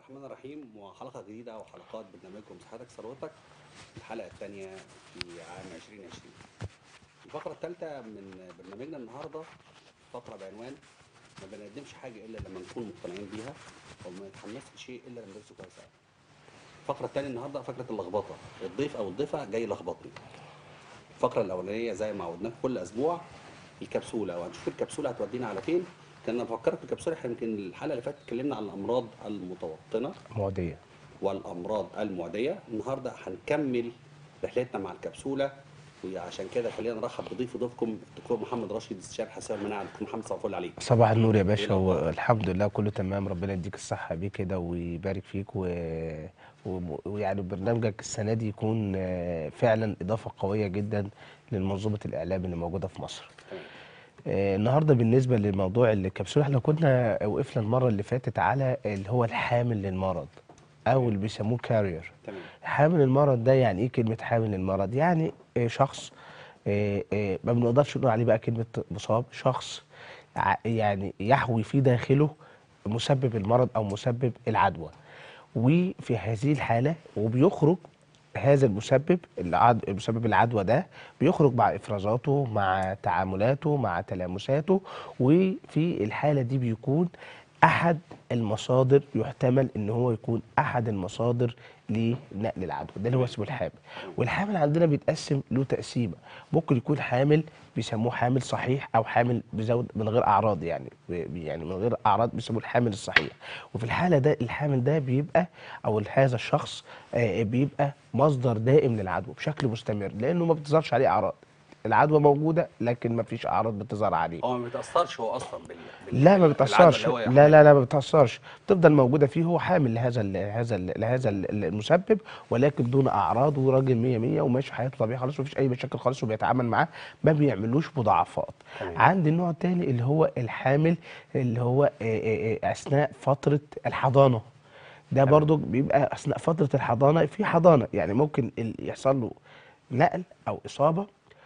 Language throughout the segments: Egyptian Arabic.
الرحمن الرحيم وحلقة جديدة وحلقات برنامجكم صحتك ثروتك الحلقة الثانية في عام 2020 الفقرة الثالثة من برنامجنا النهاردة فقرة بعنوان ما بنقدمش حاجة إلا لما نكون مقتنعين بيها وما نتحمسش لشيء إلا لما ندرسه كويس أوي. الفقرة الثانية النهاردة فكرة اللخبطة الضيف أو الضيفة جاي يلخبطني الفقرة الأولانية زي ما عودناكم كل أسبوع الكبسولة وهنشوف الكبسولة هتودينا على فين كنا بفكرك في الكبسولة احنا يمكن الحلقة اللي فاتت اتكلمنا عن الأمراض المتوطنة معدية والامراض المعديه النهارده هنكمل رحلتنا مع الكبسوله وعشان كده خلينا نرحب بضيف ضيفكم الدكتور محمد رشيد استشاري حساب المناعه دكتور محمد صباح الفل عليك صباح النور يا باشا إيه الأخبار؟ والحمد لله كله تمام ربنا يديك الصحة بيه كده ويبارك فيك و... و... ويعني برنامجك السنة دي يكون آه، فعلا إضافة قوية جدا لمنظومة الإعلام اللي موجودة في مصر تمام آه، النهارده بالنسبة لموضوع الكبسولة احنا كنا وقفنا المرة اللي فاتت على اللي هو الحامل للمرض أو اللي بيسموه كارير تمام حامل المرض ده يعني ايه كلمة حامل المرض؟ يعني آه، شخص آه، آه، ما بنقدرش نقول عليه بقى كلمة مصاب، شخص ع- يعني يحوي في داخله مسبب المرض أو مسبب العدوى. وفي هذه الحالة وبيخرج هذا المسبب العد... مسبب العدوى ده بيخرج مع افرازاته مع تعاملاته مع تلامساته وفي الحالة دي بيكون احد المصادر يحتمل ان هو يكون احد المصادر لنقل العدوى ده اللي هو اسمه الحامل والحامل عندنا بيتقسم له تقسيمه ممكن يكون حامل بيسموه حامل صحيح او حامل بزود من غير اعراض يعني بي- يعني من غير اعراض بيسموه الحامل الصحيح وفي الحاله ده الحامل ده بيبقى او هذا الشخص آه، بيبقى مصدر دائم للعدوى بشكل مستمر لانه ما بتظهرش عليه اعراض العدوى موجوده لكن ما فيش اعراض بتظهر عليه هو ما بيتاثرش هو اصلا بال... بال... لا ما بالعدوى بتأثرش اللي هو لا يحملها. لا لا ما بتأثرش بتفضل موجودة فيه هو حامل لهذا ال لهذا ال لهذا ال- المسبب ولكن دون أعراض وراجل 100 100 وماشي حياته طبيعي خالص ومفيش أي مشاكل خالص وبيتعامل معاه ما بيعملوش مضاعفات تمام. عندي النوع الثاني اللي هو الحامل اللي هو آه، آه، آه، أثناء فترة الحضانة ده برضو بيبقى أثناء فترة الحضانة في حضانة يعني ممكن ال- يحصل له نقل أو إصابة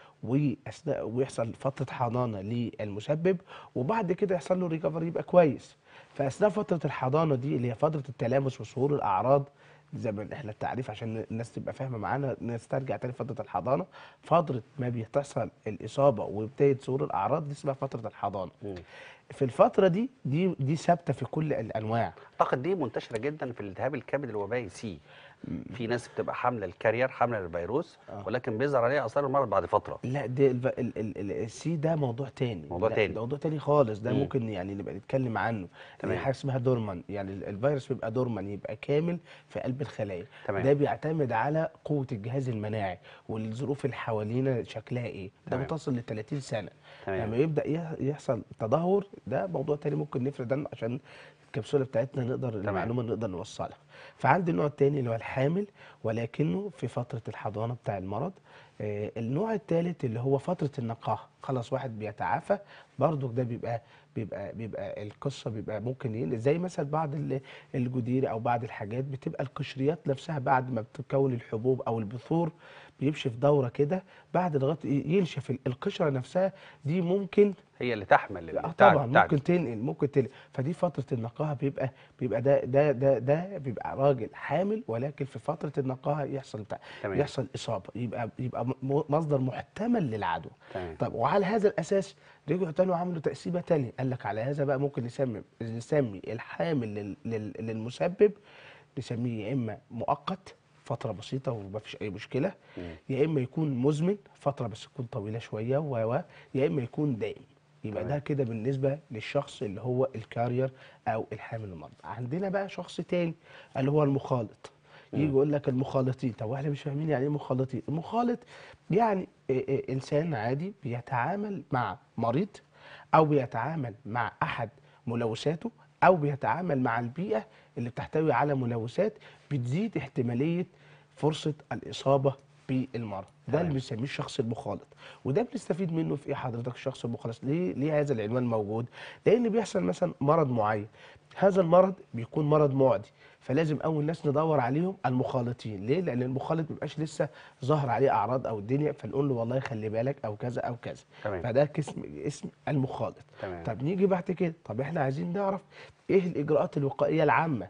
واثناء ويحصل فتره حضانه للمسبب وبعد كده يحصل له ريكفري يبقى كويس فاثناء فتره الحضانه دي اللي هي فتره التلامس وظهور الاعراض زي ما احنا التعريف عشان الناس تبقى فاهمه معانا نسترجع تاني فتره الحضانه فتره ما بتحصل الاصابه وبدايه ظهور الاعراض دي اسمها فتره الحضانه مم. في الفتره دي دي دي ثابته في كل الانواع اعتقد دي منتشره جدا في الالتهاب الكبد الوبائي سي في ناس بتبقى حامله الكارير حامله الفيروس آه. ولكن بيظهر عليها اثار المرض بعد فتره لا ده الف... ال... ال... ال... السي ده موضوع تاني موضوع لا، تاني. ده موضوع تاني خالص ده مم. ممكن يعني نبقى نتكلم عنه تمام. دي حاجه اسمها دورمان يعني ال- الفيروس بيبقى دورمان يبقى كامل في قلب الخلايا تمام. ده بيعتمد على قوه الجهاز المناعي والظروف اللي حوالينا شكلها ايه ده تمام. بتصل ل 30 سنه تمام. لما يبدا يح- يحصل تدهور ده موضوع تاني ممكن نفرد عنه عشان الكبسوله بتاعتنا نقدر المعلومه نقدر نوصلها فعندي النوع التاني اللي هو الحامل ولكنه في فتره الحضانه بتاع المرض آه، النوع الثالث اللي هو فتره النقاهه خلاص واحد بيتعافى برضو ده بيبقى بيبقى بيبقى القصه بيبقى ممكن ينقل زي مثلا بعض ال- الجدير او بعض الحاجات بتبقى القشريات نفسها بعد ما بتكون الحبوب او البثور بيمشي في دوره كده بعد لغايه ينشف ال- القشره نفسها دي ممكن هي اللي تحمل آه البتاع طبعا بتاعك. ممكن تنقل ممكن تنقل فدي فتره النقاهه بيبقى بيبقى ده ده ده ده بيبقى راجل حامل ولكن في فتره النقاهه يحصل بتاع تمام. يحصل اصابه يبقى يبقى م- مصدر محتمل للعدوى تمام. طب وعلى هذا الاساس رجعوا تاني وعملوا تقسيمه تانية قال لك على هذا بقى ممكن نسمي نسمي الحامل لل لل للمسبب نسميه يا اما مؤقت فتره بسيطه ومفيش اي مشكله مم. يا اما يكون مزمن فتره بس تكون طويله شويه و و يا اما يكون دائم يبقى تمام. ده كده بالنسبه للشخص اللي هو الكارير او الحامل المرض عندنا بقى شخص تاني اللي هو المخالط يجي يقول لك المخالطين طب واحنا مش فاهمين يعني ايه مخالطين المخالط يعني إيه إيه انسان عادي بيتعامل مع مريض او بيتعامل مع احد ملوثاته او بيتعامل مع البيئه اللي بتحتوي على ملوثات بتزيد احتماليه فرصه الاصابه بالمرض ده تمام. اللي بنسميه الشخص المخالط وده بنستفيد منه في ايه حضرتك الشخص المخالط ليه ليه هذا العنوان موجود لان بيحصل مثلا مرض معين هذا المرض بيكون مرض معدي فلازم اول ناس ندور عليهم المخالطين ليه لان المخالط مبيبقاش لسه ظهر عليه اعراض او الدنيا فنقول له والله خلي بالك او كذا او كذا تمام. فده اسم اسم المخالط تمام. طب نيجي بعد كده طب احنا عايزين نعرف ايه الاجراءات الوقائيه العامه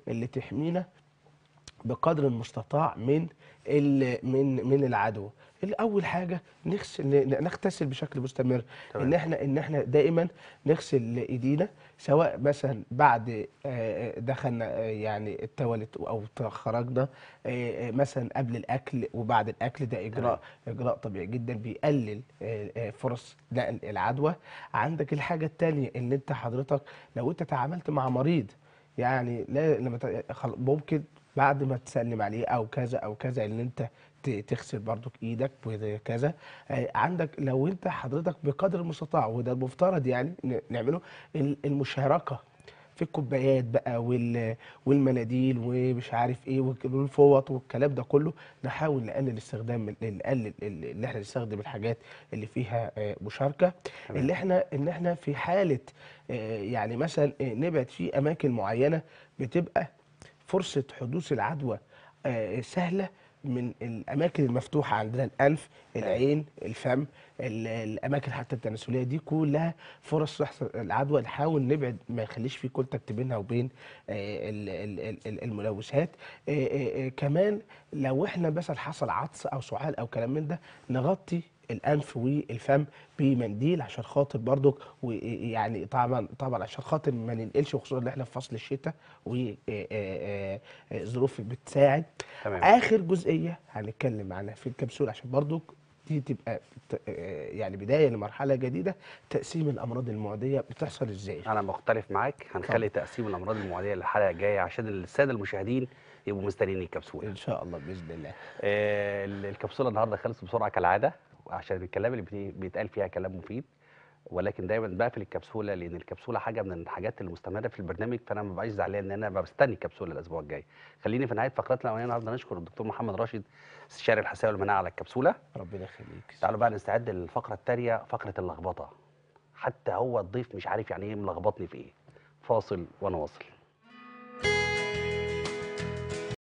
اللي تحمينا بقدر المستطاع من ال- من من العدو الاول حاجه نغسل ن- نغتسل بشكل مستمر تمام. ان احنا ان احنا دائما نغسل ايدينا سواء مثلا بعد آه، دخلنا آه، يعني التواليت او خرجنا آه، آه، مثلا قبل الاكل وبعد الاكل ده اجراء اجراء طبيعي جدا بيقلل آه، آه، فرص نقل العدوى عندك الحاجه الثانيه ان انت حضرتك لو انت تعاملت مع مريض يعني لا لما ت- خل- ممكن بعد ما تسلم عليه او كذا او كذا ان انت ت- تغسل برضك ايدك وكذا آه، عندك لو انت حضرتك بقدر المستطاع وده المفترض يعني ن- نعمله ال- المشاركه في الكوبايات بقى وال- والمناديل ومش عارف ايه والك- والفوط والكلام ده كله نحاول نقلل استخدام نقلل ال- ان احنا نستخدم الحاجات اللي فيها آه، مشاركه تمام. اللي احنا ان احنا في حاله آه، يعني مثلا آه، نبعد في اماكن معينه بتبقى فرصه حدوث العدوى آه، سهله من الاماكن المفتوحه عندنا الانف العين الفم ال- الاماكن حتى التناسليه دي كلها فرص تحصل العدوى نحاول نبعد ما نخليش في كونتاكت بينها وبين آه، ال- ال- ال- ال- الملوثات آه، آه، آه، كمان لو احنا مثلا حصل عطس او سعال او كلام من ده نغطي الانف والفم بمنديل عشان خاطر برضك ويعني طبعا طبعا عشان خاطر ما ننقلش وخصوصا ان احنا في فصل الشتاء وظروف بتساعد تمام. اخر جزئيه هنتكلم عنها في الكبسوله عشان برضك دي تبقى ت- آه، يعني بدايه لمرحله جديده تقسيم الامراض المعديه بتحصل ازاي انا مختلف معاك هنخلي تقسيم الامراض المعديه للحلقه الجايه عشان الساده المشاهدين يبقوا مستنيين الكبسوله ان شاء الله باذن الله آه، ال- الكبسوله النهارده خلصت بسرعه كالعاده عشان الكلام اللي بي- بيتقال فيها كلام مفيد ولكن دايما بقفل الكبسوله لان الكبسوله حاجه من الحاجات المستمره في البرنامج فانا ما بقاش زعلان ان انا بستني الكبسوله الاسبوع الجاي خليني في نهايه فقرتنا الاولانيه النهارده نشكر الدكتور محمد راشد استشاري الحساسيه والمناعه على الكبسوله ربنا يخليك تعالوا بقى نستعد للفقره الثانيه فقره اللخبطه حتى هو الضيف مش عارف يعني ايه ملخبطني في ايه فاصل وانا واصل